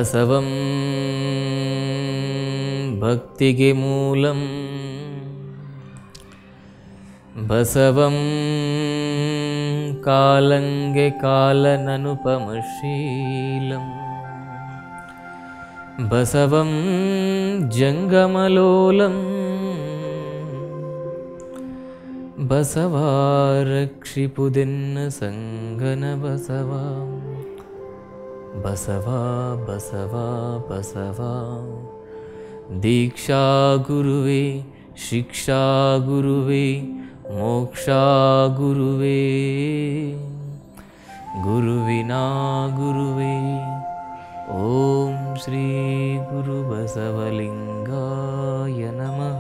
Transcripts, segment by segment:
ಬಸವಂ ಭಕ್ತಿಗೆ ಮೂಲಂ ಬಸವಂ ಕಾಲಂಗೆ ಕಾಲನನುಪಮಶೀಲಂ ಬಸವಂ ಜಂಗಮಲೋಲಂ ಬಸವಾರಕ್ಷಿಪುದೆನ್ನ ಸಂಗನ ಬಸವ ಬಸವ ಬಸವ ಬಸವ ದೀಕ್ಷಾ ಗುರುವೇ ಶಿಕ್ಷಾ ಗುರುವೇ ಮೋಕ್ಷಾ ಗುರುವೇ ಗುರುವಿನ ಗುರುವೇ ಓಂ ಶ್ರೀ ಗುರು ಬಸವಲಿಂಗಾಯ ನಮಃ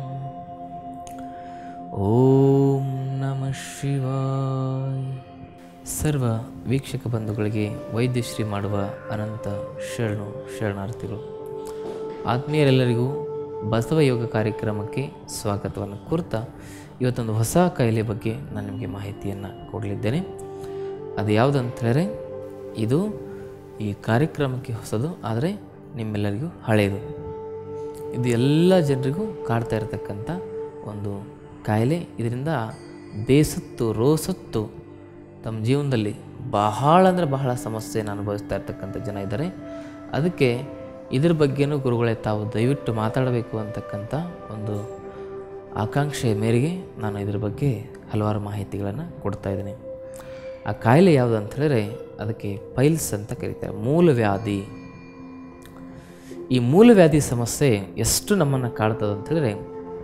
ಓಂ ನಮಃ ಶಿವಾಯ ಸರ್ವ ವೀಕ್ಷಕ ಬಂಧುಗಳಿಗೆ ವೈದ್ಯಶ್ರೀ ಮಾಡುವ ಅನಂತ ಶರಣು ಶರಣಾರ್ಥಿಗಳು ಆತ್ಮೀಯರೆಲ್ಲರಿಗೂ ಬಸವ ಯೋಗ ಕಾರ್ಯಕ್ರಮಕ್ಕೆ ಸ್ವಾಗತವನ್ನು ಕೋರ್ತಾ ಇವತ್ತೊಂದು ಹೊಸ ಕಾಯಿಲೆ ಬಗ್ಗೆ ನಾನು ನಿಮಗೆ ಮಾಹಿತಿಯನ್ನು ಕೊಡಲಿದ್ದೇನೆ ಅದು ಯಾವುದಂತ ಹೇಳಿದ್ರೆ ಇದು ಈ ಕಾರ್ಯಕ್ರಮಕ್ಕೆ ಹೊಸದು ಆದರೆ ನಿಮ್ಮೆಲ್ಲರಿಗೂ ಹಳೆಯದು ಇದು ಎಲ್ಲ ಜನರಿಗೂ ಕಾಡ್ತಾ ಇರತಕ್ಕಂಥ ಒಂದು ಕಾಯಿಲೆ ಇದರಿಂದ ಬೇಸತ್ತು ರೋಸತ್ತು ತಮ್ಮ ಜೀವನದಲ್ಲಿ ಬಹಳ ಅಂದರೆ ಬಹಳ ಸಮಸ್ಯೆಯನ್ನು ಅನುಭವಿಸ್ತಾ ಇರ್ತಕ್ಕಂಥ ಜನ ಇದ್ದಾರೆ ಅದಕ್ಕೆ ಇದ್ರ ಬಗ್ಗೆನೂ ಗುರುಗಳೇ ತಾವು ದಯವಿಟ್ಟು ಮಾತಾಡಬೇಕು ಅಂತಕ್ಕಂಥ ಒಂದು ಆಕಾಂಕ್ಷೆಯ ಮೇರೆಗೆ ನಾನು ಇದ್ರ ಬಗ್ಗೆ ಹಲವಾರು ಮಾಹಿತಿಗಳನ್ನು ಕೊಡ್ತಾ ಇದ್ದೀನಿ ಆ ಕಾಯಿಲೆ ಯಾವುದು ಅಂತ ಹೇಳಿದ್ರೆ ಅದಕ್ಕೆ ಪೈಲ್ಸ್ ಅಂತ ಕರೀತಾರೆ ಮೂಲವ್ಯಾಧಿ ಈ ಮೂಲವ್ಯಾಧಿ ಸಮಸ್ಯೆ ಎಷ್ಟು ನಮ್ಮನ್ನು ಕಾಡ್ತದೆ ಅಂತ ಹೇಳಿದ್ರೆ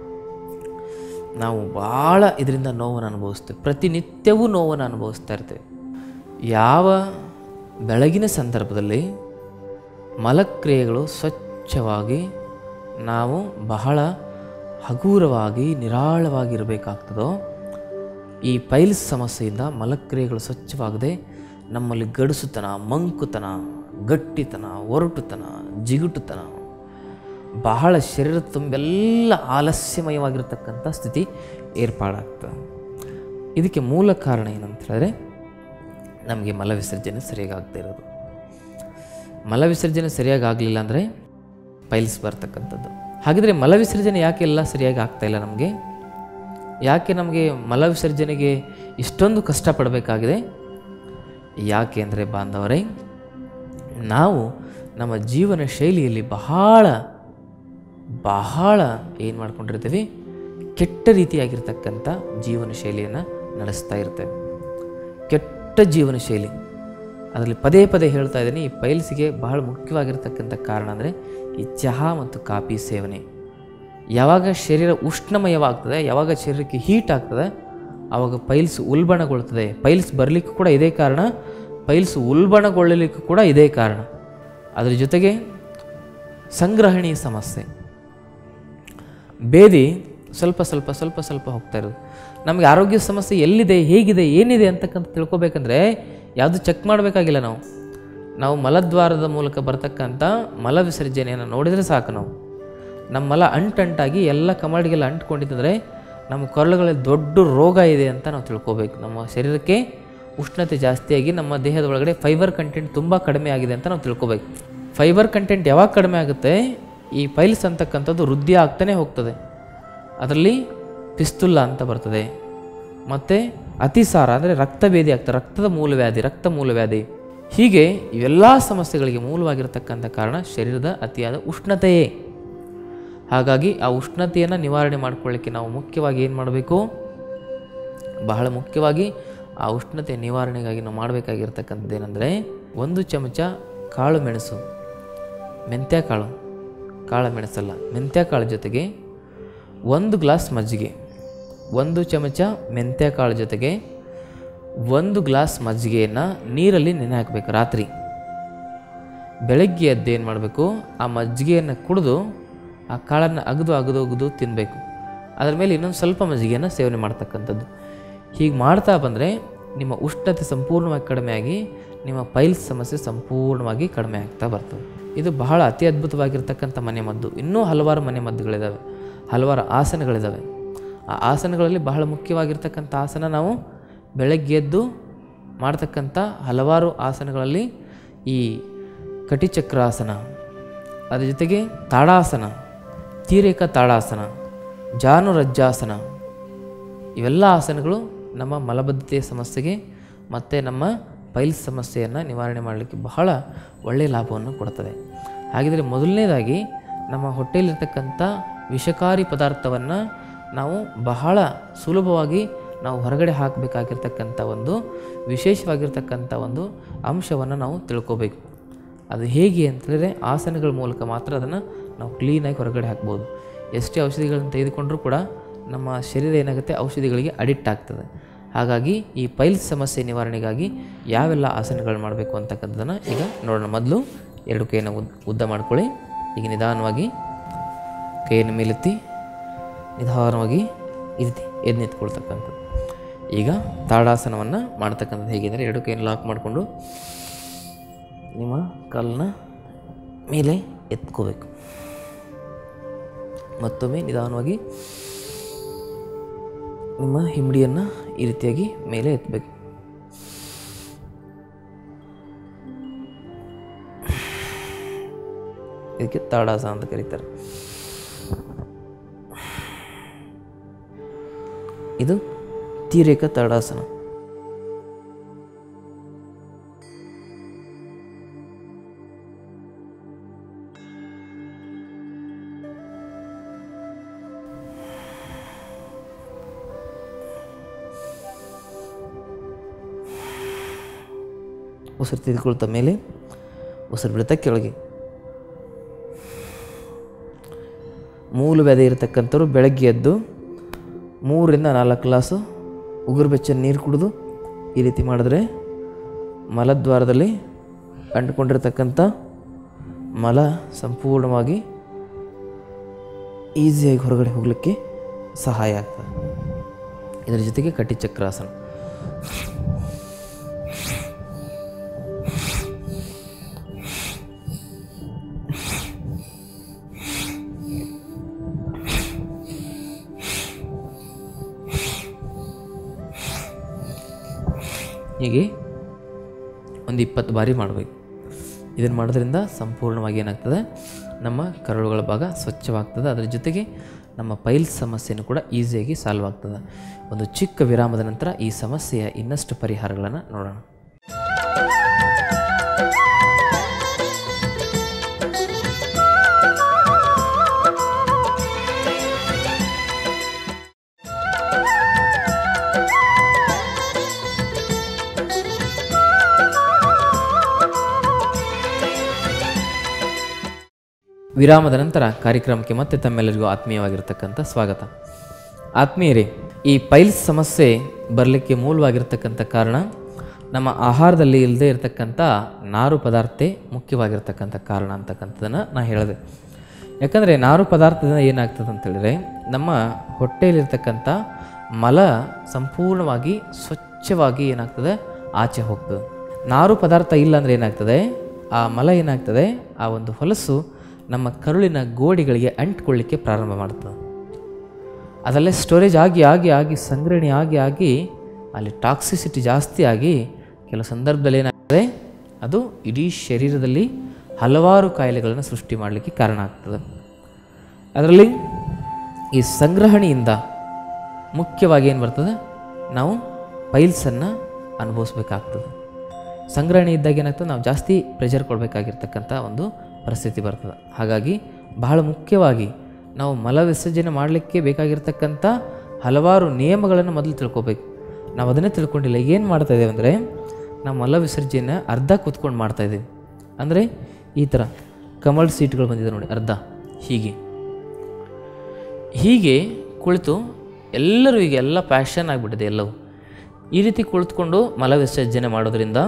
ನಾವು ಭಾಳ ಇದರಿಂದ ನೋವನ್ನು ಅನುಭವಿಸ್ತೇವೆ ಪ್ರತಿನಿತ್ಯವೂ ನೋವನ್ನು ಅನುಭವಿಸ್ತಾ ಇರ್ತೇವೆ ಯಾವ ಬೆಳಗಿನ ಸಂದರ್ಭದಲ್ಲಿ ಮಲಕ್ರಿಯೆಗಳು ಸ್ವಚ್ಛವಾಗಿ ನಾವು ಬಹಳ ಹಗೂರವಾಗಿ ನಿರಾಳವಾಗಿರಬೇಕಾಗ್ತದೋ ಈ ಪೈಲ್ಸ್ ಸಮಸ್ಯೆಯಿಂದ ಮಲಕ್ರಿಯೆಗಳು ಸ್ವಚ್ಛವಾಗದೆ ನಮ್ಮಲ್ಲಿ ಗಡುಸುತನ ಮಂಕುತನ ಗಟ್ಟಿತನ ಒರಟುತನ ಜಿಗುಟುತನ ಬಹಳ ಶರೀರ ತುಂಬೆಲ್ಲ ಆಲಸ್ಯಮಯವಾಗಿರ್ತಕ್ಕಂಥ ಸ್ಥಿತಿ ಏರ್ಪಾಡಾಗ್ತದೆ ಇದಕ್ಕೆ ಮೂಲ ಕಾರಣ ಏನಂತ ಹೇಳಿದ್ರೆ ನಮಗೆ ಮಲವಿಸರ್ಜನೆ ಸರಿಯಾಗಿ ಆಗದೆ ಇರೋದು ಮಲವಿಸರ್ಜನೆ ಸರಿಯಾಗಿ ಆಗಲಿಲ್ಲ ಅಂದರೆ ಪೈಲ್ಸ್ ಬರ್ತಕ್ಕಂಥದ್ದು ಹಾಗಿದ್ರೆ ಮಲವಿಸರ್ಜನೆ ಯಾಕೆ ಎಲ್ಲ ಸರಿಯಾಗಿ ಆಗ್ತಾ ಇಲ್ಲ ನಮಗೆ ಯಾಕೆ ನಮಗೆ ಮಲವಿಸರ್ಜನೆಗೆ ಇಷ್ಟೊಂದು ಕಷ್ಟಪಡಬೇಕಾಗಿದೆ ಯಾಕೆ ಅಂದರೆ ಬಾಂಧವರೇ ನಾವು ನಮ್ಮ ಜೀವನ ಶೈಲಿಯಲ್ಲಿ ಬಹಳ ಬಹಳ ಏನು ಮಾಡ್ಕೊಂಡಿರ್ತೀವಿ ಕೆಟ್ಟ ರೀತಿಯಾಗಿರ್ತಕ್ಕಂಥ ಜೀವನ ಶೈಲಿಯನ್ನು ನಡೆಸ್ತಾ ಇರ್ತೇವೆ ಕೆಟ್ಟ ಜೀವನ ಶೈಲಿ ಅದರಲ್ಲಿ ಪದೇ ಪದೇ ಹೇಳ್ತಾ ಇದ್ದೀನಿ ಈ ಪೈಲ್ಸಿಗೆ ಬಹಳ ಮುಖ್ಯವಾಗಿರ್ತಕ್ಕಂಥ ಕಾರಣ ಅಂದರೆ ಈ ಚಹಾ ಮತ್ತು ಕಾಫಿ ಸೇವನೆ ಯಾವಾಗ ಶರೀರ ಉಷ್ಣಮಯವಾಗ್ತದೆ ಯಾವಾಗ ಶರೀರಕ್ಕೆ ಹೀಟ್ ಆಗ್ತದೆ ಆವಾಗ ಪೈಲ್ಸ್ ಉಲ್ಬಣಗೊಳ್ತದೆ ಪೈಲ್ಸ್ ಬರಲಿಕ್ಕೂ ಕೂಡ ಇದೇ ಕಾರಣ ಪೈಲ್ಸ್ ಉಲ್ಬಣಗೊಳ್ಳಲಿಕ್ಕೂ ಕೂಡ ಇದೇ ಕಾರಣ ಅದರ ಜೊತೆಗೆ ಸಂಗ್ರಹಣೀಯ ಸಮಸ್ಯೆ ಬೇದಿ ಸ್ವಲ್ಪ ಸ್ವಲ್ಪ ಸ್ವಲ್ಪ ಸ್ವಲ್ಪ ಹೋಗ್ತಾ ಇರೋದು ನಮಗೆ ಆರೋಗ್ಯ ಸಮಸ್ಯೆ ಎಲ್ಲಿದೆ ಹೇಗಿದೆ ಏನಿದೆ ಅಂತಕ್ಕಂಥ ತಿಳ್ಕೊಬೇಕಂದ್ರೆ ಯಾವುದು ಚೆಕ್ ಮಾಡಬೇಕಾಗಿಲ್ಲ ನಾವು ನಾವು ಮಲದ್ವಾರದ ಮೂಲಕ ಬರ್ತಕ್ಕಂಥ ಮಲ ವಿಸರ್ಜನೆಯನ್ನು ನೋಡಿದರೆ ಸಾಕು ನಾವು ನಮ್ಮ ಮಲ ಅಂಟಂಟಾಗಿ ಎಲ್ಲ ಕಮಡಿಗೆಲ್ಲ ಅಂಟ್ಕೊಂಡಿತ್ತಂದರೆ ನಮ್ಮ ಕೊರಳುಗಳಲ್ಲಿ ದೊಡ್ಡ ರೋಗ ಇದೆ ಅಂತ ನಾವು ತಿಳ್ಕೊಬೇಕು ನಮ್ಮ ಶರೀರಕ್ಕೆ ಉಷ್ಣತೆ ಜಾಸ್ತಿಯಾಗಿ ನಮ್ಮ ದೇಹದ ಒಳಗಡೆ ಫೈಬರ್ ಕಂಟೆಂಟ್ ತುಂಬ ಕಡಿಮೆ ಆಗಿದೆ ಅಂತ ನಾವು ತಿಳ್ಕೊಬೇಕು ಫೈಬರ್ ಕಂಟೆಂಟ್ ಯಾವಾಗ ಕಡಿಮೆ ಆಗುತ್ತೆ ಈ ಪೈಲ್ಸ್ ಅಂತಕ್ಕಂಥದ್ದು ವೃದ್ಧಿ ಆಗ್ತಾನೆ ಹೋಗ್ತದೆ ಅದರಲ್ಲಿ ಪಿಸ್ತುಲ್ಲ ಅಂತ ಬರ್ತದೆ ಮತ್ತು ಅತಿಸಾರ ಅಂದರೆ ರಕ್ತಭೇದಿ ಆಗ್ತದೆ ರಕ್ತದ ಮೂಲವ್ಯಾಧಿ ರಕ್ತ ಮೂಲವ್ಯಾಧಿ ಹೀಗೆ ಇವೆಲ್ಲ ಸಮಸ್ಯೆಗಳಿಗೆ ಮೂಲವಾಗಿರತಕ್ಕಂಥ ಕಾರಣ ಶರೀರದ ಅತಿಯಾದ ಉಷ್ಣತೆಯೇ ಹಾಗಾಗಿ ಆ ಉಷ್ಣತೆಯನ್ನು ನಿವಾರಣೆ ಮಾಡ್ಕೊಳ್ಳಿಕ್ಕೆ ನಾವು ಮುಖ್ಯವಾಗಿ ಏನು ಮಾಡಬೇಕು ಬಹಳ ಮುಖ್ಯವಾಗಿ ಆ ಉಷ್ಣತೆ ನಿವಾರಣೆಗಾಗಿ ನಾವು ಮಾಡಬೇಕಾಗಿರ್ತಕ್ಕಂಥದ್ದು ಏನಂದರೆ ಒಂದು ಚಮಚ ಕಾಳು ಮೆಣಸು ಮೆಂತ್ಯ ಕಾಳು ಕಾಳು ಮೆಣಸಲ್ಲ ಮೆಂತ್ಯ ಕಾಳು ಜೊತೆಗೆ ಒಂದು ಗ್ಲಾಸ್ ಮಜ್ಜಿಗೆ ಒಂದು ಚಮಚ ಮೆಂತ್ಯ ಕಾಳು ಜೊತೆಗೆ ಒಂದು ಗ್ಲಾಸ್ ಮಜ್ಜಿಗೆಯನ್ನು ನೀರಲ್ಲಿ ನೆನೆ ಹಾಕಬೇಕು ರಾತ್ರಿ ಬೆಳಗ್ಗೆ ಎದ್ದು ಏನು ಮಾಡಬೇಕು ಆ ಮಜ್ಜಿಗೆಯನ್ನು ಕುಡಿದು ಆ ಕಾಳನ್ನು ಅಗದು ಅಗದು ಅಗದು ತಿನ್ನಬೇಕು ಅದರ ಮೇಲೆ ಇನ್ನೊಂದು ಸ್ವಲ್ಪ ಮಜ್ಜಿಗೆಯನ್ನು ಸೇವನೆ ಮಾಡ್ತಕ್ಕಂಥದ್ದು ಹೀಗೆ ಮಾಡ್ತಾ ಬಂದರೆ ನಿಮ್ಮ ಉಷ್ಣತೆ ಸಂಪೂರ್ಣವಾಗಿ ಕಡಿಮೆಯಾಗಿ ನಿಮ್ಮ ಪೈಲ್ಸ್ ಸಮಸ್ಯೆ ಸಂಪೂರ್ಣವಾಗಿ ಕಡಿಮೆ ಆಗ್ತಾ ಬರ್ತದೆ ಇದು ಬಹಳ ಅತಿ ಅದ್ಭುತವಾಗಿರ್ತಕ್ಕಂಥ ಮನೆಮದ್ದು ಇನ್ನೂ ಹಲವಾರು ಮನೆಮದ್ದುಗಳಿದ್ದಾವೆ ಹಲವಾರು ಆಸನಗಳಿದ್ದಾವೆ ಆ ಆಸನಗಳಲ್ಲಿ ಬಹಳ ಮುಖ್ಯವಾಗಿರ್ತಕ್ಕಂಥ ಆಸನ ನಾವು ಬೆಳಗ್ಗೆ ಎದ್ದು ಮಾಡ್ತಕ್ಕಂಥ ಹಲವಾರು ಆಸನಗಳಲ್ಲಿ ಈ ಕಟಿಚಕ್ರಾಸನ ಅದ್ರ ಜೊತೆಗೆ ತಾಡಾಸನ ತೀರೇಕ ತಾಡಾಸನ ಜಾನುರಜ್ಜಾಸನ ಇವೆಲ್ಲ ಆಸನಗಳು ನಮ್ಮ ಮಲಬದ್ಧತೆಯ ಸಮಸ್ಯೆಗೆ ಮತ್ತು ನಮ್ಮ ಪೈಲ್ಸ್ ಸಮಸ್ಯೆಯನ್ನು ನಿವಾರಣೆ ಮಾಡಲಿಕ್ಕೆ ಬಹಳ ಒಳ್ಳೆಯ ಲಾಭವನ್ನು ಕೊಡ್ತದೆ ಹಾಗಿದ್ರೆ ಮೊದಲನೇದಾಗಿ ನಮ್ಮ ಹೊಟ್ಟೆಯಲ್ಲಿರ್ತಕ್ಕಂಥ ವಿಷಕಾರಿ ಪದಾರ್ಥವನ್ನು ನಾವು ಬಹಳ ಸುಲಭವಾಗಿ ನಾವು ಹೊರಗಡೆ ಹಾಕಬೇಕಾಗಿರ್ತಕ್ಕಂಥ ಒಂದು ವಿಶೇಷವಾಗಿರ್ತಕ್ಕಂಥ ಒಂದು ಅಂಶವನ್ನು ನಾವು ತಿಳ್ಕೋಬೇಕು ಅದು ಹೇಗೆ ಅಂತಂದರೆ ಆಸನಗಳ ಮೂಲಕ ಮಾತ್ರ ಅದನ್ನು ನಾವು ಕ್ಲೀನಾಗಿ ಹೊರಗಡೆ ಹಾಕ್ಬೋದು ಎಷ್ಟೇ ಔಷಧಿಗಳನ್ನು ತೆಗೆದುಕೊಂಡರೂ ಕೂಡ ನಮ್ಮ ಶರೀರ ಏನಾಗುತ್ತೆ ಔಷಧಿಗಳಿಗೆ ಅಡಿಕ್ಟ್ ಆಗ್ತದೆ ಹಾಗಾಗಿ ಈ ಪೈಲ್ಸ್ ಸಮಸ್ಯೆ ನಿವಾರಣೆಗಾಗಿ ಯಾವೆಲ್ಲ ಆಸನಗಳು ಮಾಡಬೇಕು ಅಂತಕ್ಕಂಥದ್ದನ್ನು ಈಗ ನೋಡೋಣ ಮೊದಲು ಎರಡು ಕೈಯನ್ನು ಉದ್ ಉದ್ದ ಮಾಡ್ಕೊಳ್ಳಿ ಈಗ ನಿಧಾನವಾಗಿ ಕೈಯನ್ನು ಮೇಲೆತ್ತಿ ನಿಧಾನವಾಗಿ ಈ ರೀತಿ ಎದ್ದು ನಿಂತ್ಕೊಳ್ತಕ್ಕಂಥದ್ದು ಈಗ ತಾಡಾಸನವನ್ನು ಮಾಡ್ತಕ್ಕಂಥದ್ದು ಹೇಗೆಂದರೆ ಎರಡು ಕೈಯನ್ನು ಲಾಕ್ ಮಾಡಿಕೊಂಡು ನಿಮ್ಮ ಕಾಲನ್ನ ಮೇಲೆ ಎತ್ಕೋಬೇಕು ಮತ್ತೊಮ್ಮೆ ನಿಧಾನವಾಗಿ ನಿಮ್ಮ ಹಿಂಬಡಿಯನ್ನು ಈ ರೀತಿಯಾಗಿ ಮೇಲೆ ಎತ್ತಬೇಕು ಇದಕ್ಕೆ ತಾಡಾಸ ಅಂತ ಕರೀತಾರೆ ಇದು ತೀರೇಕ ತಾಡಾಸನ ಉಸಿರು ತೆಗೆದುಕೊಳ್ತಾ ಮೇಲೆ ಉಸಿರು ಬಿಡ್ತಾ ಕೆಳಗೆ ಮೂಲ ವ್ಯಾಧಿ ಇರತಕ್ಕಂಥವ್ರು ಬೆಳಗ್ಗೆ ಎದ್ದು ಮೂರರಿಂದ ನಾಲ್ಕು ಗ್ಲಾಸು ಉಗುರು ಬೆಚ್ಚ ನೀರು ಕುಡಿದು ಈ ರೀತಿ ಮಾಡಿದ್ರೆ ಮಲದ್ವಾರದಲ್ಲಿ ಅಂಟ್ಕೊಂಡಿರ್ತಕ್ಕಂಥ ಮಲ ಸಂಪೂರ್ಣವಾಗಿ ಈಸಿಯಾಗಿ ಹೊರಗಡೆ ಹೋಗಲಿಕ್ಕೆ ಸಹಾಯ ಆಗ್ತದೆ ಇದರ ಜೊತೆಗೆ ಕಟಿಚಕ್ರಾಸನ ಹೀಗೆ ಒಂದು ಇಪ್ಪತ್ತು ಬಾರಿ ಮಾಡಬೇಕು ಇದನ್ನು ಮಾಡೋದ್ರಿಂದ ಸಂಪೂರ್ಣವಾಗಿ ಏನಾಗ್ತದೆ ನಮ್ಮ ಕರಳುಗಳ ಭಾಗ ಸ್ವಚ್ಛವಾಗ್ತದೆ ಅದರ ಜೊತೆಗೆ ನಮ್ಮ ಪೈಲ್ಸ್ ಸಮಸ್ಯೆನೂ ಕೂಡ ಈಸಿಯಾಗಿ ಸಾಲ್ವ್ ಆಗ್ತದೆ ಒಂದು ಚಿಕ್ಕ ವಿರಾಮದ ನಂತರ ಈ ಸಮಸ್ಯೆಯ ಇನ್ನಷ್ಟು ಪರಿಹಾರಗಳನ್ನು ನೋಡೋಣ ವಿರಾಮದ ನಂತರ ಕಾರ್ಯಕ್ರಮಕ್ಕೆ ಮತ್ತೆ ತಮ್ಮೆಲ್ಲರಿಗೂ ಆತ್ಮೀಯವಾಗಿರ್ತಕ್ಕಂಥ ಸ್ವಾಗತ ಆತ್ಮೀಯರೇ ಈ ಪೈಲ್ಸ್ ಸಮಸ್ಯೆ ಬರಲಿಕ್ಕೆ ಮೂಲವಾಗಿರ್ತಕ್ಕಂಥ ಕಾರಣ ನಮ್ಮ ಆಹಾರದಲ್ಲಿ ಇಲ್ಲದೆ ಇರತಕ್ಕಂಥ ನಾರು ಪದಾರ್ಥ ಮುಖ್ಯವಾಗಿರ್ತಕ್ಕಂಥ ಕಾರಣ ಅಂತಕ್ಕಂಥದ್ದನ್ನು ನಾನು ಹೇಳಿದೆ ಯಾಕಂದರೆ ನಾರು ಪದಾರ್ಥದಿಂದ ಏನಾಗ್ತದೆ ಅಂತೇಳಿದ್ರೆ ನಮ್ಮ ಹೊಟ್ಟೆಯಲ್ಲಿರ್ತಕ್ಕಂಥ ಮಲ ಸಂಪೂರ್ಣವಾಗಿ ಸ್ವಚ್ಛವಾಗಿ ಏನಾಗ್ತದೆ ಆಚೆ ಹೋಗ್ತದೆ ನಾರು ಪದಾರ್ಥ ಇಲ್ಲ ಅಂದರೆ ಏನಾಗ್ತದೆ ಆ ಮಲ ಏನಾಗ್ತದೆ ಆ ಒಂದು ಹೊಲಸು ನಮ್ಮ ಕರುಳಿನ ಗೋಡೆಗಳಿಗೆ ಅಂಟ್ಕೊಳ್ಳಿಕ್ಕೆ ಪ್ರಾರಂಭ ಮಾಡ್ತದೆ ಅದಲ್ಲೇ ಸ್ಟೋರೇಜ್ ಆಗಿ ಆಗಿ ಆಗಿ ಸಂಗ್ರಹಣೆ ಆಗಿ ಆಗಿ ಅಲ್ಲಿ ಟಾಕ್ಸಿಸಿಟಿ ಜಾಸ್ತಿ ಆಗಿ ಕೆಲವು ಸಂದರ್ಭದಲ್ಲಿ ಏನಾಗ್ತದೆ ಅದು ಇಡೀ ಶರೀರದಲ್ಲಿ ಹಲವಾರು ಕಾಯಿಲೆಗಳನ್ನು ಸೃಷ್ಟಿ ಮಾಡಲಿಕ್ಕೆ ಕಾರಣ ಆಗ್ತದೆ ಅದರಲ್ಲಿ ಈ ಸಂಗ್ರಹಣೆಯಿಂದ ಮುಖ್ಯವಾಗಿ ಏನು ಬರ್ತದೆ ನಾವು ಪೈಲ್ಸನ್ನು ಅನುಭವಿಸ್ಬೇಕಾಗ್ತದೆ ಸಂಗ್ರಹಣೆ ಇದ್ದಾಗ ಏನಾಗ್ತದೆ ನಾವು ಜಾಸ್ತಿ ಪ್ರೆಷರ್ ಕೊಡಬೇಕಾಗಿರ್ತಕ್ಕಂಥ ಒಂದು ಪರಿಸ್ಥಿತಿ ಬರ್ತದೆ ಹಾಗಾಗಿ ಬಹಳ ಮುಖ್ಯವಾಗಿ ನಾವು ಮಲ ವಿಸರ್ಜನೆ ಮಾಡಲಿಕ್ಕೆ ಬೇಕಾಗಿರ್ತಕ್ಕಂಥ ಹಲವಾರು ನಿಯಮಗಳನ್ನು ಮೊದಲು ತಿಳ್ಕೊಬೇಕು ನಾವು ಅದನ್ನೇ ತಿಳ್ಕೊಂಡಿಲ್ಲ ಈಗ ಏನು ಮಾಡ್ತಾ ಇದ್ದೇವೆ ಅಂದರೆ ನಾವು ಮಲ ವಿಸರ್ಜನೆ ಅರ್ಧ ಕೂತ್ಕೊಂಡು ಮಾಡ್ತಾ ಇದ್ದೀವಿ ಅಂದರೆ ಈ ಥರ ಕಮಲ್ ಸೀಟ್ಗಳು ಬಂದಿದೆ ನೋಡಿ ಅರ್ಧ ಹೀಗೆ ಹೀಗೆ ಕುಳಿತು ಎಲ್ಲರೂ ಈಗ ಎಲ್ಲ ಪ್ಯಾಷನ್ ಆಗಿಬಿಟ್ಟಿದೆ ಎಲ್ಲವೂ ಈ ರೀತಿ ಕುಳಿತುಕೊಂಡು ಮಲ ವಿಸರ್ಜನೆ ಮಾಡೋದ್ರಿಂದ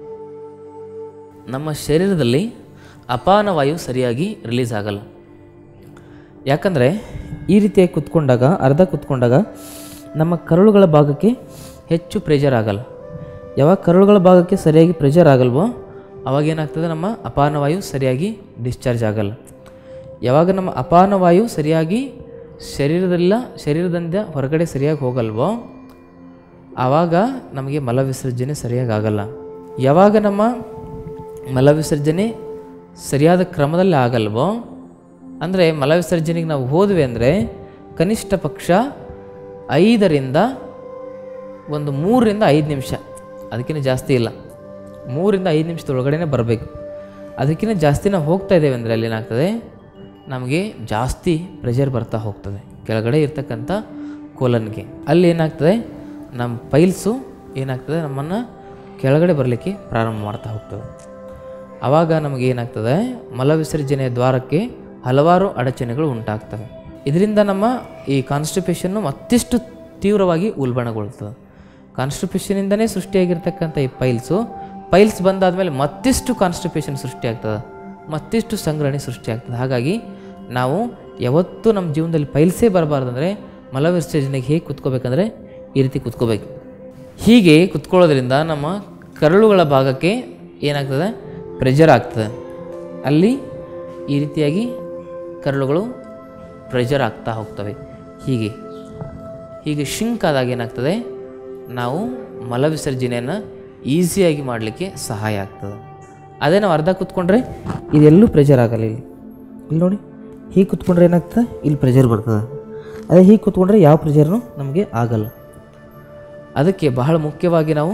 ನಮ್ಮ ಶರೀರದಲ್ಲಿ ಅಪಾನ ವಾಯು ಸರಿಯಾಗಿ ರಿಲೀಸ್ ಆಗಲ್ಲ ಯಾಕಂದರೆ ಈ ರೀತಿಯಾಗಿ ಕುತ್ಕೊಂಡಾಗ ಅರ್ಧ ಕುತ್ಕೊಂಡಾಗ ನಮ್ಮ ಕರುಳುಗಳ ಭಾಗಕ್ಕೆ ಹೆಚ್ಚು ಪ್ರೆಷರ್ ಆಗಲ್ಲ ಯಾವಾಗ ಕರುಳುಗಳ ಭಾಗಕ್ಕೆ ಸರಿಯಾಗಿ ಪ್ರೆಷರ್ ಆಗಲ್ವೋ ಅವಾಗ ಏನಾಗ್ತದೆ ನಮ್ಮ ಅಪಾನವಾಯು ಸರಿಯಾಗಿ ಡಿಸ್ಚಾರ್ಜ್ ಆಗಲ್ಲ ಯಾವಾಗ ನಮ್ಮ ಅಪಾನವಾಯು ಸರಿಯಾಗಿ ಶರೀರದಲ್ಲ ಶರೀರದಿಂದ ಹೊರಗಡೆ ಸರಿಯಾಗಿ ಹೋಗಲ್ವೋ ಆವಾಗ ನಮಗೆ ಮಲ ವಿಸರ್ಜನೆ ಸರಿಯಾಗಿ ಆಗಲ್ಲ ಯಾವಾಗ ನಮ್ಮ ಮಲ ವಿಸರ್ಜನೆ ಸರಿಯಾದ ಕ್ರಮದಲ್ಲಿ ಆಗಲ್ವೋ ಅಂದರೆ ಮಲವಿಸರ್ಜನೆಗೆ ನಾವು ಹೋದ್ವಿ ಅಂದರೆ ಕನಿಷ್ಠ ಪಕ್ಷ ಐದರಿಂದ ಒಂದು ಮೂರರಿಂದ ಐದು ನಿಮಿಷ ಅದಕ್ಕಿಂತ ಜಾಸ್ತಿ ಇಲ್ಲ ಮೂರಿಂದ ಐದು ನಿಮಿಷದೊಳಗಡೆನೇ ಬರಬೇಕು ಅದಕ್ಕಿಂತ ಜಾಸ್ತಿ ನಾವು ಹೋಗ್ತಾ ಇದ್ದೇವೆ ಅಂದರೆ ಅಲ್ಲಿ ಏನಾಗ್ತದೆ ನಮಗೆ ಜಾಸ್ತಿ ಪ್ರೆಷರ್ ಬರ್ತಾ ಹೋಗ್ತದೆ ಕೆಳಗಡೆ ಇರ್ತಕ್ಕಂಥ ಕೋಲನ್ಗೆ ಅಲ್ಲಿ ಏನಾಗ್ತದೆ ನಮ್ಮ ಪೈಲ್ಸು ಏನಾಗ್ತದೆ ನಮ್ಮನ್ನು ಕೆಳಗಡೆ ಬರಲಿಕ್ಕೆ ಪ್ರಾರಂಭ ಮಾಡ್ತಾ ಹೋಗ್ತದೆ ಆವಾಗ ನಮಗೆ ಏನಾಗ್ತದೆ ಮಲವಿಸರ್ಜನೆಯ ದ್ವಾರಕ್ಕೆ ಹಲವಾರು ಅಡಚಣೆಗಳು ಉಂಟಾಗ್ತವೆ ಇದರಿಂದ ನಮ್ಮ ಈ ಕಾನ್ಸ್ಟಿಪೇಷನ್ನು ಮತ್ತಿಷ್ಟು ತೀವ್ರವಾಗಿ ಉಲ್ಬಣಗೊಳ್ತದೆ ಕಾನ್ಸ್ಟಿಪೇಷನಿಂದನೇ ಸೃಷ್ಟಿಯಾಗಿರ್ತಕ್ಕಂಥ ಈ ಪೈಲ್ಸು ಪೈಲ್ಸ್ ಬಂದಾದಮೇಲೆ ಮತ್ತಿಷ್ಟು ಕಾನ್ಸ್ಟಿಪೇಷನ್ ಸೃಷ್ಟಿಯಾಗ್ತದೆ ಮತ್ತಿಷ್ಟು ಸಂಗ್ರಹಣೆ ಸೃಷ್ಟಿಯಾಗ್ತದೆ ಹಾಗಾಗಿ ನಾವು ಯಾವತ್ತೂ ನಮ್ಮ ಜೀವನದಲ್ಲಿ ಪೈಲ್ಸೇ ಬರಬಾರ್ದಂದ್ರೆ ಮಲವಿಸರ್ಜನೆಗೆ ಹೇಗೆ ಕುತ್ಕೋಬೇಕಂದ್ರೆ ಈ ರೀತಿ ಕುತ್ಕೋಬೇಕು ಹೀಗೆ ಕುತ್ಕೊಳ್ಳೋದ್ರಿಂದ ನಮ್ಮ ಕರಳುಗಳ ಭಾಗಕ್ಕೆ ಏನಾಗ್ತದೆ ಪ್ರೆಷರ್ ಆಗ್ತದೆ ಅಲ್ಲಿ ಈ ರೀತಿಯಾಗಿ ಕರಳುಗಳು ಪ್ರೆಷರ್ ಆಗ್ತಾ ಹೋಗ್ತವೆ ಹೀಗೆ ಹೀಗೆ ಶಿಂಕ್ ಆದಾಗ ಏನಾಗ್ತದೆ ನಾವು ಮಲವಿಸರ್ಜನೆಯನ್ನು ಈಸಿಯಾಗಿ ಮಾಡಲಿಕ್ಕೆ ಸಹಾಯ ಆಗ್ತದೆ ಅದೇ ನಾವು ಅರ್ಧ ಕೂತ್ಕೊಂಡ್ರೆ ಇದೆಲ್ಲೂ ಪ್ರೆಷರ್ ಆಗಲ್ಲ ಇಲ್ಲಿ ಇಲ್ಲಿ ನೋಡಿ ಹೀಗೆ ಕೂತ್ಕೊಂಡ್ರೆ ಏನಾಗ್ತದೆ ಇಲ್ಲಿ ಪ್ರೆಷರ್ ಬರ್ತದೆ ಅದೇ ಹೀಗೆ ಕೂತ್ಕೊಂಡ್ರೆ ಯಾವ ಪ್ರೆಷರ್ನು ನಮಗೆ ಆಗಲ್ಲ ಅದಕ್ಕೆ ಬಹಳ ಮುಖ್ಯವಾಗಿ ನಾವು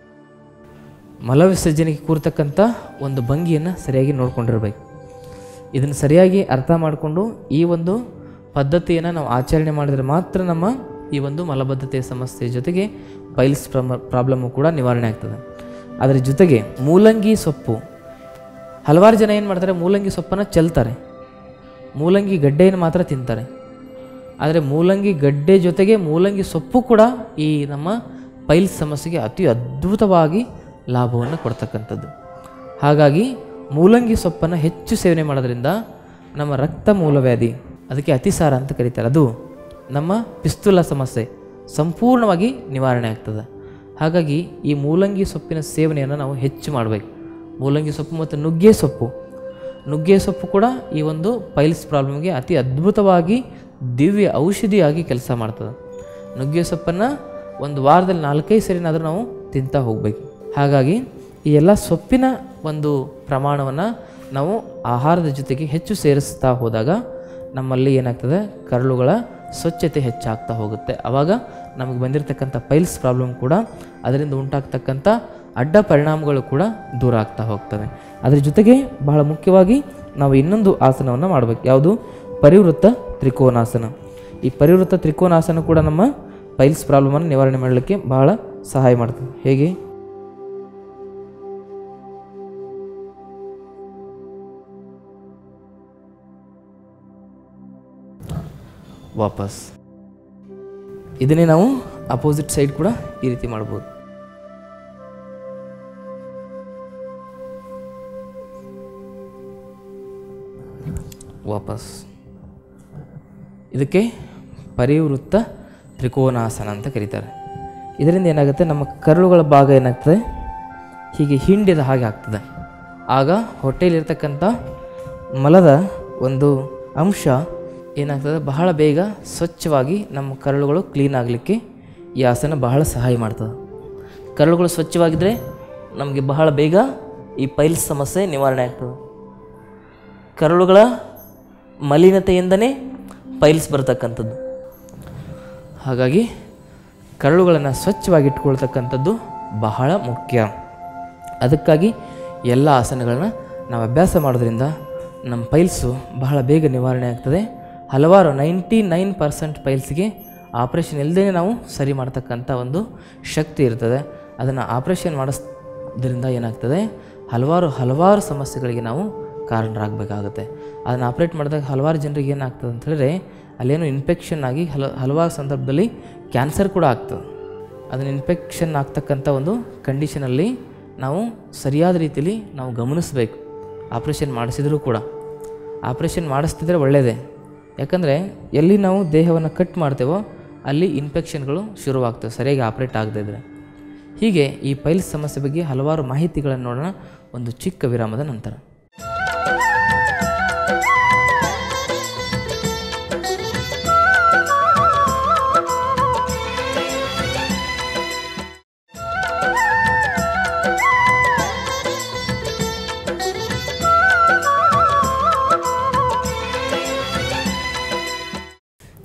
ಮಲವಿಸರ್ಜನೆಗೆ ಕೂರ್ತಕ್ಕಂಥ ಒಂದು ಭಂಗಿಯನ್ನು ಸರಿಯಾಗಿ ನೋಡ್ಕೊಂಡಿರ್ಬೇಕು ಇದನ್ನು ಸರಿಯಾಗಿ ಅರ್ಥ ಮಾಡಿಕೊಂಡು ಈ ಒಂದು ಪದ್ಧತಿಯನ್ನು ನಾವು ಆಚರಣೆ ಮಾಡಿದರೆ ಮಾತ್ರ ನಮ್ಮ ಈ ಒಂದು ಮಲಬದ್ಧತೆಯ ಸಮಸ್ಯೆ ಜೊತೆಗೆ ಪೈಲ್ಸ್ ಪ್ರಮ ಪ್ರಾಬ್ಲಮ್ಮು ಕೂಡ ನಿವಾರಣೆ ಆಗ್ತದೆ ಅದರ ಜೊತೆಗೆ ಮೂಲಂಗಿ ಸೊಪ್ಪು ಹಲವಾರು ಜನ ಏನು ಮಾಡ್ತಾರೆ ಮೂಲಂಗಿ ಸೊಪ್ಪನ್ನು ಚೆಲ್ತಾರೆ ಮೂಲಂಗಿ ಗಡ್ಡೆಯನ್ನು ಮಾತ್ರ ತಿಂತಾರೆ ಆದರೆ ಮೂಲಂಗಿ ಗಡ್ಡೆ ಜೊತೆಗೆ ಮೂಲಂಗಿ ಸೊಪ್ಪು ಕೂಡ ಈ ನಮ್ಮ ಪೈಲ್ಸ್ ಸಮಸ್ಯೆಗೆ ಅತಿ ಅದ್ಭುತವಾಗಿ ಲಾಭವನ್ನು ಕೊಡ್ತಕ್ಕಂಥದ್ದು ಹಾಗಾಗಿ ಮೂಲಂಗಿ ಸೊಪ್ಪನ್ನು ಹೆಚ್ಚು ಸೇವನೆ ಮಾಡೋದ್ರಿಂದ ನಮ್ಮ ರಕ್ತ ಮೂಲವ್ಯಾಧಿ ಅದಕ್ಕೆ ಅತಿಸಾರ ಅಂತ ಕರೀತಾರೆ ಅದು ನಮ್ಮ ಪಿಸ್ತುಲ ಸಮಸ್ಯೆ ಸಂಪೂರ್ಣವಾಗಿ ನಿವಾರಣೆ ಆಗ್ತದೆ ಹಾಗಾಗಿ ಈ ಮೂಲಂಗಿ ಸೊಪ್ಪಿನ ಸೇವನೆಯನ್ನು ನಾವು ಹೆಚ್ಚು ಮಾಡಬೇಕು ಮೂಲಂಗಿ ಸೊಪ್ಪು ಮತ್ತು ನುಗ್ಗೆ ಸೊಪ್ಪು ನುಗ್ಗೆ ಸೊಪ್ಪು ಕೂಡ ಈ ಒಂದು ಪೈಲ್ಸ್ ಪ್ರಾಬ್ಲಮ್ಗೆ ಅತಿ ಅದ್ಭುತವಾಗಿ ದಿವ್ಯ ಔಷಧಿಯಾಗಿ ಕೆಲಸ ಮಾಡ್ತದೆ ನುಗ್ಗೆ ಸೊಪ್ಪನ್ನು ಒಂದು ವಾರದಲ್ಲಿ ನಾಲ್ಕೈದು ಸರಿನಾದರೂ ನಾವು ತಿಂತಾ ಹೋಗಬೇಕು ಹಾಗಾಗಿ ಈ ಎಲ್ಲ ಸೊಪ್ಪಿನ ಒಂದು ಪ್ರಮಾಣವನ್ನು ನಾವು ಆಹಾರದ ಜೊತೆಗೆ ಹೆಚ್ಚು ಸೇರಿಸ್ತಾ ಹೋದಾಗ ನಮ್ಮಲ್ಲಿ ಏನಾಗ್ತದೆ ಕರಳುಗಳ ಸ್ವಚ್ಛತೆ ಹೆಚ್ಚಾಗ್ತಾ ಹೋಗುತ್ತೆ ಆವಾಗ ನಮಗೆ ಬಂದಿರತಕ್ಕಂಥ ಪೈಲ್ಸ್ ಪ್ರಾಬ್ಲಮ್ ಕೂಡ ಅದರಿಂದ ಉಂಟಾಗ್ತಕ್ಕಂಥ ಅಡ್ಡ ಪರಿಣಾಮಗಳು ಕೂಡ ದೂರ ಆಗ್ತಾ ಹೋಗ್ತವೆ ಅದರ ಜೊತೆಗೆ ಬಹಳ ಮುಖ್ಯವಾಗಿ ನಾವು ಇನ್ನೊಂದು ಆಸನವನ್ನು ಮಾಡಬೇಕು ಯಾವುದು ಪರಿವೃತ್ತ ತ್ರಿಕೋನಾಸನ ಈ ಪರಿವೃತ್ತ ತ್ರಿಕೋನಾಸನ ಕೂಡ ನಮ್ಮ ಪೈಲ್ಸ್ ಪ್ರಾಬ್ಲಮನ್ನು ನಿವಾರಣೆ ಮಾಡಲಿಕ್ಕೆ ಬಹಳ ಸಹಾಯ ಮಾಡ್ತದೆ ಹೇಗೆ ವಾಪಸ್ ಇದನ್ನೇ ನಾವು ಅಪೋಸಿಟ್ ಸೈಡ್ ಕೂಡ ಈ ರೀತಿ ಮಾಡ್ಬೋದು ವಾಪಸ್ ಇದಕ್ಕೆ ಪರಿವೃತ್ತ ತ್ರಿಕೋನಾಸನ ಅಂತ ಕರೀತಾರೆ ಇದರಿಂದ ಏನಾಗುತ್ತೆ ನಮ್ಮ ಕರುಳುಗಳ ಭಾಗ ಏನಾಗ್ತದೆ ಹೀಗೆ ಹಿಂಡಿದ ಹಾಗೆ ಆಗ್ತದೆ ಆಗ ಹೊಟ್ಟೆಯಲ್ಲಿರ್ತಕ್ಕಂಥ ಮಲದ ಒಂದು ಅಂಶ ಏನಾಗ್ತದೆ ಬಹಳ ಬೇಗ ಸ್ವಚ್ಛವಾಗಿ ನಮ್ಮ ಕರುಳುಗಳು ಕ್ಲೀನ್ ಆಗಲಿಕ್ಕೆ ಈ ಆಸನ ಬಹಳ ಸಹಾಯ ಮಾಡ್ತದೆ ಕರುಳುಗಳು ಸ್ವಚ್ಛವಾಗಿದ್ದರೆ ನಮಗೆ ಬಹಳ ಬೇಗ ಈ ಪೈಲ್ಸ್ ಸಮಸ್ಯೆ ನಿವಾರಣೆ ಆಗ್ತದೆ ಕರುಳುಗಳ ಮಲಿನತೆಯಿಂದನೇ ಪೈಲ್ಸ್ ಬರ್ತಕ್ಕಂಥದ್ದು ಹಾಗಾಗಿ ಕರುಳುಗಳನ್ನು ಸ್ವಚ್ಛವಾಗಿ ಇಟ್ಕೊಳ್ತಕ್ಕಂಥದ್ದು ಬಹಳ ಮುಖ್ಯ ಅದಕ್ಕಾಗಿ ಎಲ್ಲ ಆಸನಗಳನ್ನ ನಾವು ಅಭ್ಯಾಸ ಮಾಡೋದ್ರಿಂದ ನಮ್ಮ ಪೈಲ್ಸು ಬಹಳ ಬೇಗ ನಿವಾರಣೆ ಆಗ್ತದೆ ಹಲವಾರು ನೈಂಟಿ ನೈನ್ ಪರ್ಸೆಂಟ್ ಪೈಲ್ಸ್ಗೆ ಆಪ್ರೇಷನ್ ಇಲ್ಲದೇ ನಾವು ಸರಿ ಮಾಡ್ತಕ್ಕಂಥ ಒಂದು ಶಕ್ತಿ ಇರ್ತದೆ ಅದನ್ನು ಆಪ್ರೇಷನ್ ಮಾಡಿಸೋದ್ರಿಂದ ಏನಾಗ್ತದೆ ಹಲವಾರು ಹಲವಾರು ಸಮಸ್ಯೆಗಳಿಗೆ ನಾವು ಕಾರಣರಾಗಬೇಕಾಗುತ್ತೆ ಅದನ್ನು ಆಪ್ರೇಟ್ ಮಾಡಿದಾಗ ಹಲವಾರು ಜನರಿಗೆ ಏನಾಗ್ತದೆ ಅಂತ ಹೇಳಿದ್ರೆ ಅಲ್ಲೇನೋ ಇನ್ಫೆಕ್ಷನ್ ಆಗಿ ಹಲ ಹಲವಾರು ಸಂದರ್ಭದಲ್ಲಿ ಕ್ಯಾನ್ಸರ್ ಕೂಡ ಆಗ್ತದೆ ಅದನ್ನು ಇನ್ಫೆಕ್ಷನ್ ಆಗ್ತಕ್ಕಂಥ ಒಂದು ಕಂಡೀಷನಲ್ಲಿ ನಾವು ಸರಿಯಾದ ರೀತಿಯಲ್ಲಿ ನಾವು ಗಮನಿಸಬೇಕು ಆಪ್ರೇಷನ್ ಮಾಡಿಸಿದರೂ ಕೂಡ ಆಪ್ರೇಷನ್ ಮಾಡಿಸ್ತಿದ್ರೆ ಒಳ್ಳೆಯದೇ ಯಾಕಂದರೆ ಎಲ್ಲಿ ನಾವು ದೇಹವನ್ನು ಕಟ್ ಮಾಡ್ತೇವೋ ಅಲ್ಲಿ ಇನ್ಫೆಕ್ಷನ್ಗಳು ಶುರುವಾಗ್ತವೆ ಸರಿಯಾಗಿ ಆಪ್ರೇಟ್ ಆಗದೇ ಇದ್ದರೆ ಹೀಗೆ ಈ ಪೈಲ್ಸ್ ಸಮಸ್ಯೆ ಬಗ್ಗೆ ಹಲವಾರು ಮಾಹಿತಿಗಳನ್ನು ನೋಡೋಣ ಒಂದು ಚಿಕ್ಕ ವಿರಾಮದ ನಂತರ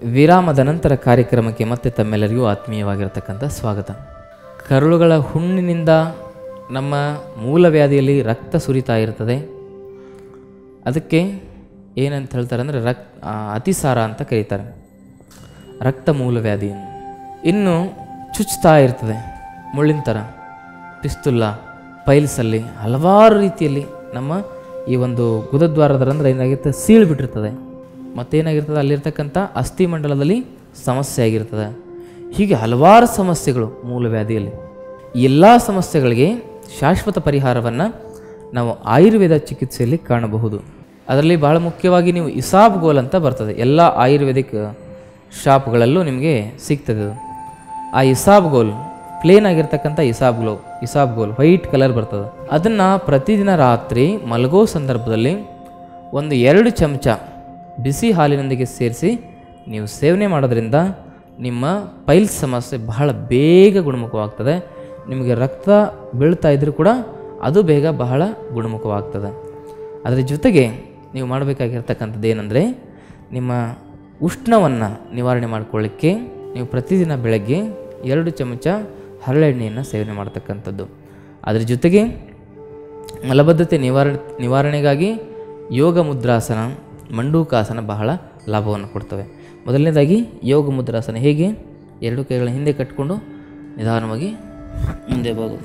ವಿರಾಮದ ನಂತರ ಕಾರ್ಯಕ್ರಮಕ್ಕೆ ಮತ್ತೆ ತಮ್ಮೆಲ್ಲರಿಗೂ ಆತ್ಮೀಯವಾಗಿರತಕ್ಕಂಥ ಸ್ವಾಗತ ಕರುಳುಗಳ ಹುಣ್ಣಿನಿಂದ ನಮ್ಮ ಮೂಲವ್ಯಾಧಿಯಲ್ಲಿ ರಕ್ತ ಸುರಿತಾ ಇರ್ತದೆ ಅದಕ್ಕೆ ಏನಂತ ಹೇಳ್ತಾರೆ ಅಂದರೆ ರಕ್ ಆ, ಅತಿಸಾರ ಅಂತ ಕರೀತಾರೆ ರಕ್ತ ಮೂಲವ್ಯಾಧಿ ಇನ್ನು ಚುಚ್ತಾ ಇರ್ತದೆ ಮುಳ್ಳಿನ ಥರ ಪಿಸ್ತುಲ್ಲ ಪೈಲ್ಸಲ್ಲಿ ಹಲವಾರು ರೀತಿಯಲ್ಲಿ ನಮ್ಮ ಈ ಒಂದು ಗುದದ್ವಾರದ ರಂಧ್ರ ಏನಾಗಿರ್ತದೆ ಸೀಳು ಬಿಟ್ಟಿರ್ತದೆ ಮತ್ತೇನಾಗಿರ್ತದೆ ಅಲ್ಲಿರ್ತಕ್ಕಂಥ ಅಸ್ಥಿಮಂಡಲದಲ್ಲಿ ಸಮಸ್ಯೆ ಆಗಿರ್ತದೆ ಹೀಗೆ ಹಲವಾರು ಸಮಸ್ಯೆಗಳು ಮೂಲವ್ಯಾಧಿಯಲ್ಲಿ ಈ ಎಲ್ಲ ಸಮಸ್ಯೆಗಳಿಗೆ ಶಾಶ್ವತ ಪರಿಹಾರವನ್ನು ನಾವು ಆಯುರ್ವೇದ ಚಿಕಿತ್ಸೆಯಲ್ಲಿ ಕಾಣಬಹುದು ಅದರಲ್ಲಿ ಬಹಳ ಮುಖ್ಯವಾಗಿ ನೀವು ಇಸಾಬ್ ಗೋಲ್ ಅಂತ ಬರ್ತದೆ ಎಲ್ಲ ಆಯುರ್ವೇದಿಕ್ ಶಾಪ್ಗಳಲ್ಲೂ ನಿಮಗೆ ಸಿಗ್ತದೆ ಅದು ಆ ಇಸಾಬ್ ಗೋಲ್ ಪ್ಲೇನ್ ಆಗಿರ್ತಕ್ಕಂಥ ಇಸಾಬ್ ಗ್ಲೋ ಇಸಾಬ್ ಗೋಲ್ ವೈಟ್ ಕಲರ್ ಬರ್ತದೆ ಅದನ್ನು ಪ್ರತಿದಿನ ರಾತ್ರಿ ಮಲಗೋ ಸಂದರ್ಭದಲ್ಲಿ ಒಂದು ಎರಡು ಚಮಚ ಬಿಸಿ ಹಾಲಿನೊಂದಿಗೆ ಸೇರಿಸಿ ನೀವು ಸೇವನೆ ಮಾಡೋದ್ರಿಂದ ನಿಮ್ಮ ಪೈಲ್ಸ್ ಸಮಸ್ಯೆ ಬಹಳ ಬೇಗ ಗುಣಮುಖವಾಗ್ತದೆ ನಿಮಗೆ ರಕ್ತ ಬೀಳ್ತಾ ಇದ್ರೂ ಕೂಡ ಅದು ಬೇಗ ಬಹಳ ಗುಣಮುಖವಾಗ್ತದೆ ಅದರ ಜೊತೆಗೆ ನೀವು ಮಾಡಬೇಕಾಗಿರ್ತಕ್ಕಂಥದ್ದು ಏನಂದರೆ ನಿಮ್ಮ ಉಷ್ಣವನ್ನು ನಿವಾರಣೆ ಮಾಡಿಕೊಳ್ಳಿಕ್ಕೆ ನೀವು ಪ್ರತಿದಿನ ಬೆಳಗ್ಗೆ ಎರಡು ಚಮಚ ಹರಳೆಣ್ಣೆಯನ್ನು ಸೇವನೆ ಮಾಡ್ತಕ್ಕಂಥದ್ದು ಅದರ ಜೊತೆಗೆ ಮಲಬದ್ಧತೆ ನಿವಾರಣೆ ನಿವಾರಣೆಗಾಗಿ ಯೋಗ ಮುದ್ರಾಸನ ಮಂಡೂಕಾಸನ ಬಹಳ ಲಾಭವನ್ನು ಕೊಡ್ತವೆ ಮೊದಲನೇದಾಗಿ ಯೋಗ ಮುದ್ರಾಸನ ಹೇಗೆ ಎರಡು ಕೈಗಳ ಹಿಂದೆ ಕಟ್ಟಿಕೊಂಡು ನಿಧಾನವಾಗಿ ಮುಂದೆ ಹೋಗೋದು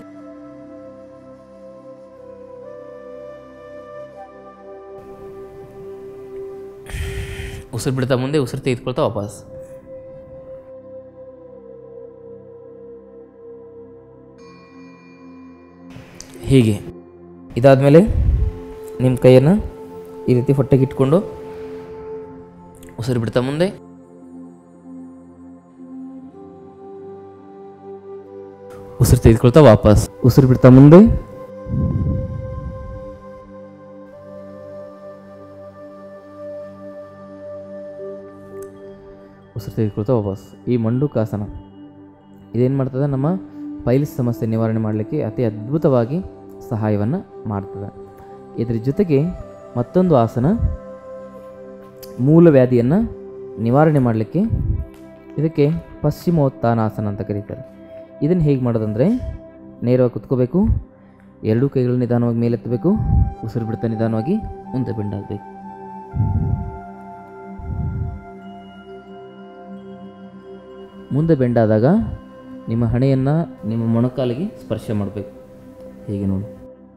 ಉಸಿರು ಬಿಡ್ತಾ ಮುಂದೆ ಉಸಿರು ತೆಗೆದುಕೊಳ್ತಾ ವಾಪಸ್ ಹೀಗೆ ಇದಾದಮೇಲೆ ನಿಮ್ಮ ಕೈಯನ್ನು ಈ ರೀತಿ ಹೊಟ್ಟೆಗೆ ಇಟ್ಕೊಂಡು ಉಸಿರು ಬಿಡ್ತಾ ಮುಂದೆ ಉಸಿರು ತೆಗೆದುಕೊಳ್ತಾ ವಾಪಸ್ ಉಸಿರು ಬಿಡ್ತಾ ಮುಂದೆ ಉಸಿರು ತೆಗೆದುಕೊಳ್ತಾ ವಾಪಸ್ ಈ ಮಂಡುಕಾಸನ ಇದೇನು ಮಾಡ್ತದೆ ನಮ್ಮ ಪೈಲ್ಸ್ ಸಮಸ್ಯೆ ನಿವಾರಣೆ ಮಾಡಲಿಕ್ಕೆ ಅತಿ ಅದ್ಭುತವಾಗಿ ಸಹಾಯವನ್ನು ಮಾಡ್ತದೆ ಇದರ ಜೊತೆಗೆ ಮತ್ತೊಂದು ಆಸನ ಮೂಲವ್ಯಾಧಿಯನ್ನು ನಿವಾರಣೆ ಮಾಡಲಿಕ್ಕೆ ಇದಕ್ಕೆ ಪಶ್ಚಿಮೋತ್ಥಾನಾಸನ ಅಂತ ಕರೀತಾರೆ ಇದನ್ನು ಹೇಗೆ ಮಾಡೋದಂದರೆ ನೇರವಾಗಿ ಕುತ್ಕೋಬೇಕು ಎರಡೂ ಕೈಗಳು ನಿಧಾನವಾಗಿ ಮೇಲೆತ್ತಬೇಕು ಉಸಿರು ಬಿಡ್ತಾ ನಿಧಾನವಾಗಿ ಮುಂದೆ ಬೆಂಡಾಗಬೇಕು ಮುಂದೆ ಬೆಂಡಾದಾಗ ನಿಮ್ಮ ಹಣೆಯನ್ನು ನಿಮ್ಮ ಮೊಣಕಾಲಿಗೆ ಸ್ಪರ್ಶ ಮಾಡಬೇಕು ಹೀಗೆ ನೋಡಿ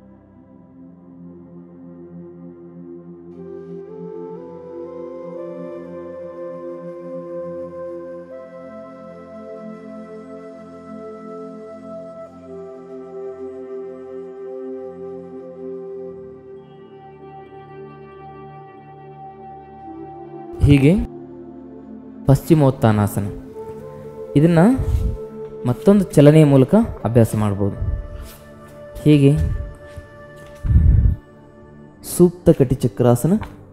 ಹೀಗೆ ಪಶ್ಚಿಮೋತ್ಥಾನಾಸನ ಇದನ್ನು ಮತ್ತೊಂದು ಚಲನೆಯ ಮೂಲಕ ಅಭ್ಯಾಸ ಮಾಡ್ಬೋದು ಹೀಗೆ ಸೂಕ್ತ ಕಟಿ ಚಕ್ರಾಸನ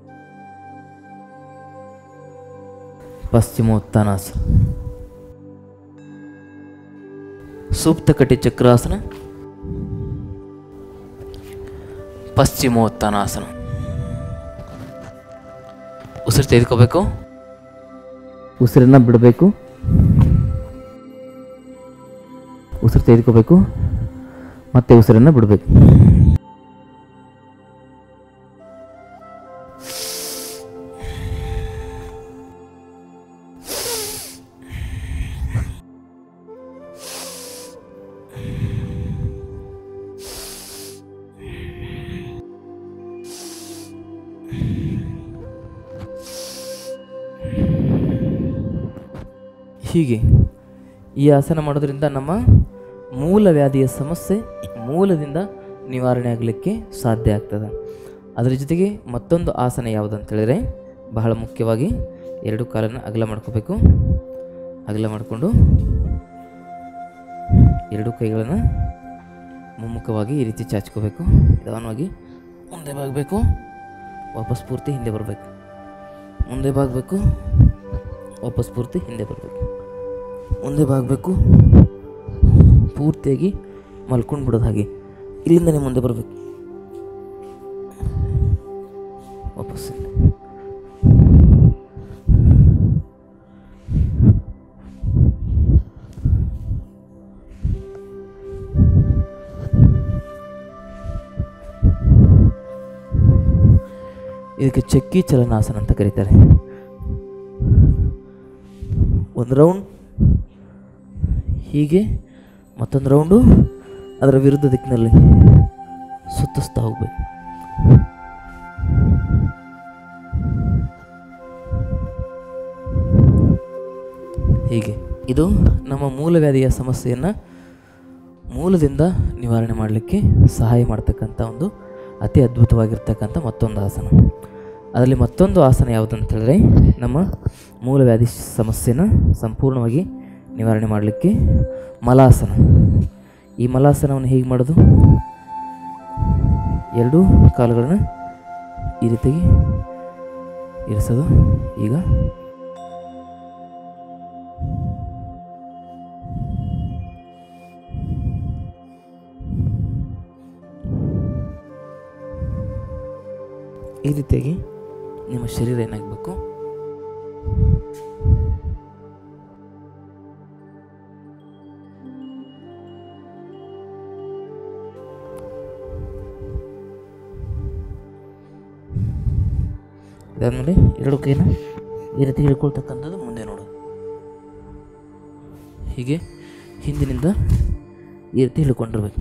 ಪಶ್ಚಿಮೋತ್ಥಾನಾಸನ ಸೂಕ್ತ ಕಟಿ ಚಕ್ರಾಸನ ಪಶ್ಚಿಮೋತ್ಥಾನಾಸನ ಉಸಿರು ತೆಗೆದುಕೋಬೇಕು ಉಸಿರನ್ನ ಬಿಡಬೇಕು ಉಸಿರು ತೆಗೆದುಕೋಬೇಕು ಮತ್ತೆ ಉಸಿರನ್ನು ಬಿಡಬೇಕು ಹೀಗೆ ಈ ಆಸನ ಮಾಡೋದ್ರಿಂದ ನಮ್ಮ ಮೂಲ ವ್ಯಾಧಿಯ ಸಮಸ್ಯೆ ಮೂಲದಿಂದ ನಿವಾರಣೆ ಆಗಲಿಕ್ಕೆ ಸಾಧ್ಯ ಆಗ್ತದೆ ಅದರ ಜೊತೆಗೆ ಮತ್ತೊಂದು ಆಸನ ಯಾವುದು ಅಂತ ಹೇಳಿದ್ರೆ ಬಹಳ ಮುಖ್ಯವಾಗಿ ಎರಡು ಕಾಲನ್ನು ಅಗಲ ಮಾಡ್ಕೋಬೇಕು ಅಗಲ ಮಾಡಿಕೊಂಡು ಎರಡು ಕೈಗಳನ್ನು ಮುಮ್ಮುಖವಾಗಿ ಈ ರೀತಿ ಚಾಚ್ಕೋಬೇಕು ನಿಧಾನವಾಗಿ ಮುಂದೆ ಬಾಗಬೇಕು ವಾಪಸ್ ಪೂರ್ತಿ ಹಿಂದೆ ಬರಬೇಕು ಮುಂದೆ ಬಾಗಬೇಕು ವಾಪಸ್ ಪೂರ್ತಿ ಹಿಂದೆ ಬರಬೇಕು ಮುಂದೆ ಬಾಗಬೇಕು ಪೂರ್ತಿಯಾಗಿ ಮಲ್ಕೊಂಡು ಬಿಡೋದು ಹಾಗೆ ಇಲ್ಲಿಂದನೇ ಮುಂದೆ ಬರಬೇಕು ವಾಪಸ್ ಇದಕ್ಕೆ ಚಕ್ಕಿ ಚಲನಾಸನ ಅಂತ ಕರೀತಾರೆ ಒಂದು ರೌಂಡ್ ಹೀಗೆ ಮತ್ತೊಂದು ರೌಂಡು ಅದರ ವಿರುದ್ಧ ದಿಕ್ಕಿನಲ್ಲಿ ಸುತ್ತಿಸ್ತಾ ಹೋಗ್ಬೇಕು ಹೀಗೆ ಇದು ನಮ್ಮ ಮೂಲವ್ಯಾಧಿಯ ಸಮಸ್ಯೆಯನ್ನು ಮೂಲದಿಂದ ನಿವಾರಣೆ ಮಾಡಲಿಕ್ಕೆ ಸಹಾಯ ಮಾಡ್ತಕ್ಕಂಥ ಒಂದು ಅತಿ ಅದ್ಭುತವಾಗಿರ್ತಕ್ಕಂಥ ಮತ್ತೊಂದು ಆಸನ ಅದರಲ್ಲಿ ಮತ್ತೊಂದು ಆಸನ ಯಾವುದು ಅಂತ ಹೇಳಿದ್ರೆ ನಮ್ಮ ಮೂಲವ್ಯಾಧಿ ಸಮಸ್ಯೆನ ಸಂಪೂರ್ಣವಾಗಿ ನಿವಾರಣೆ ಮಾಡಲಿಕ್ಕೆ ಮಲಾಸನ ಈ ಮಲಾಸನವನ್ನು ಹೇಗೆ ಮಾಡೋದು ಎರಡೂ ಕಾಲುಗಳನ್ನ ಈ ರೀತಿಯಾಗಿ ಇರಿಸೋದು ಈಗ ಈ ರೀತಿಯಾಗಿ ನಿಮ್ಮ ಶರೀರ ಏನಾಗಬೇಕು ಇದಾದ್ಮೇಲೆ ಎರಡು ಕೈನ ಈ ರೀತಿ ಹಿಡ್ಕೊಳ್ತಕ್ಕಂಥದ್ದು ಮುಂದೆ ನೋಡು ಹೀಗೆ ಹಿಂದಿನಿಂದ ಈ ರೀತಿ ಹಿಡ್ಕೊಂಡಿರ್ಬೇಕು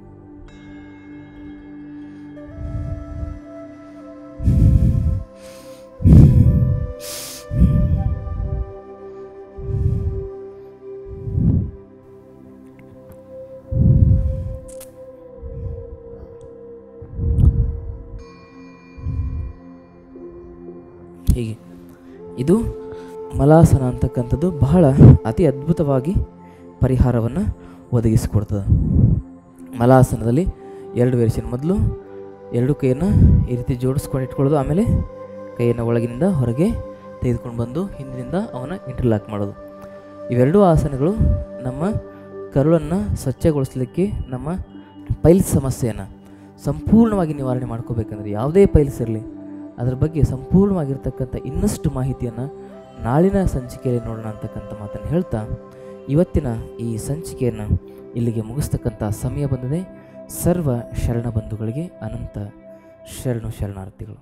ಹೀಗೆ ಇದು ಮಲಾಸನ ಅಂತಕ್ಕಂಥದ್ದು ಬಹಳ ಅತಿ ಅದ್ಭುತವಾಗಿ ಪರಿಹಾರವನ್ನು ಒದಗಿಸಿಕೊಡ್ತದೆ ಮಲಾಸನದಲ್ಲಿ ಎರಡು ವೇರಿಯೇಷನ್ ಮೊದಲು ಎರಡು ಕೈಯನ್ನು ಈ ರೀತಿ ಜೋಡಿಸ್ಕೊಂಡು ಇಟ್ಕೊಳ್ಳೋದು ಆಮೇಲೆ ಕೈಯನ್ನು ಒಳಗಿನಿಂದ ಹೊರಗೆ ತೆಗೆದುಕೊಂಡು ಬಂದು ಹಿಂದಿನಿಂದ ಅವನ ಇಂಟರ್ಲಾಕ್ ಮಾಡೋದು ಇವೆರಡೂ ಆಸನಗಳು ನಮ್ಮ ಕರುಳನ್ನು ಸ್ವಚ್ಛಗೊಳಿಸಲಿಕ್ಕೆ ನಮ್ಮ ಪೈಲ್ಸ್ ಸಮಸ್ಯೆಯನ್ನು ಸಂಪೂರ್ಣವಾಗಿ ನಿವಾರಣೆ ಮಾಡ್ಕೋಬೇಕಂದ್ರೆ ಯಾವುದೇ ಪೈಲ್ಸ್ ಇರಲಿ ಅದರ ಬಗ್ಗೆ ಸಂಪೂರ್ಣವಾಗಿರ್ತಕ್ಕಂಥ ಇನ್ನಷ್ಟು ಮಾಹಿತಿಯನ್ನು ನಾಳಿನ ಸಂಚಿಕೆಯಲ್ಲಿ ನೋಡೋಣ ಅಂತಕ್ಕಂಥ ಮಾತನ್ನು ಹೇಳ್ತಾ ಇವತ್ತಿನ ಈ ಸಂಚಿಕೆಯನ್ನು ಇಲ್ಲಿಗೆ ಮುಗಿಸ್ತಕ್ಕಂಥ ಸಮಯ ಬಂದಿದೆ ಸರ್ವ ಶರಣ ಬಂಧುಗಳಿಗೆ ಅನಂತ ಶರಣು ಶರಣಾರ್ಥಿಗಳು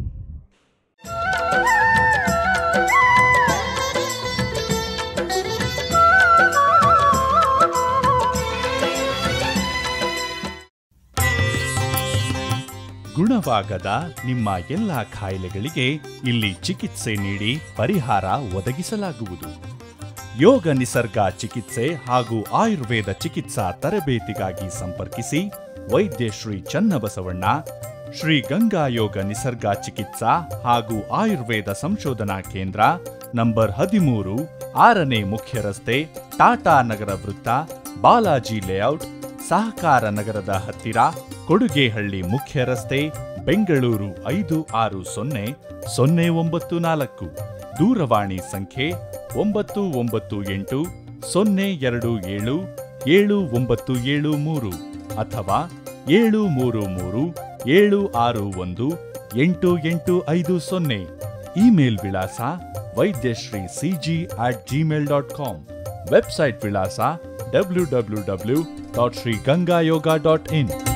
ಗುಣವಾಗದ ನಿಮ್ಮ ಎಲ್ಲ ಕಾಯಿಲೆಗಳಿಗೆ ಇಲ್ಲಿ ಚಿಕಿತ್ಸೆ ನೀಡಿ ಪರಿಹಾರ ಒದಗಿಸಲಾಗುವುದು ಯೋಗ ನಿಸರ್ಗ ಚಿಕಿತ್ಸೆ ಹಾಗೂ ಆಯುರ್ವೇದ ಚಿಕಿತ್ಸಾ ತರಬೇತಿಗಾಗಿ ಸಂಪರ್ಕಿಸಿ ವೈದ್ಯ ಶ್ರೀ ಚನ್ನಬಸವಣ್ಣ ಶ್ರೀ ಗಂಗಾ ಯೋಗ ನಿಸರ್ಗ ಚಿಕಿತ್ಸಾ ಹಾಗೂ ಆಯುರ್ವೇದ ಸಂಶೋಧನಾ ಕೇಂದ್ರ ನಂಬರ್ ಹದಿಮೂರು ಆರನೇ ಮುಖ್ಯ ರಸ್ತೆ ಟಾಟಾ ನಗರ ವೃತ್ತ ಬಾಲಾಜಿ ಲೇಔಟ್ ಸಹಕಾರ ನಗರದ ಹತ್ತಿರ ಕೊಡುಗೆಹಳ್ಳಿ ಮುಖ್ಯ ರಸ್ತೆ ಬೆಂಗಳೂರು ಐದು ಆರು ಸೊನ್ನೆ ಸೊನ್ನೆ ಒಂಬತ್ತು ನಾಲ್ಕು ದೂರವಾಣಿ ಸಂಖ್ಯೆ ಒಂಬತ್ತು ಒಂಬತ್ತು ಎಂಟು ಸೊನ್ನೆ ಎರಡು ಏಳು ಏಳು ಒಂಬತ್ತು ಏಳು ಮೂರು ಅಥವಾ ಏಳು ಮೂರು ಮೂರು ಏಳು ಆರು ಒಂದು ಎಂಟು ಎಂಟು ಐದು ಸೊನ್ನೆ ಇಮೇಲ್ ವಿಳಾಸ Vaidyashri C G at Gmail dot com website ವಿಳಾಸ W W W dot Shri Ganga Yoga dot ಇನ್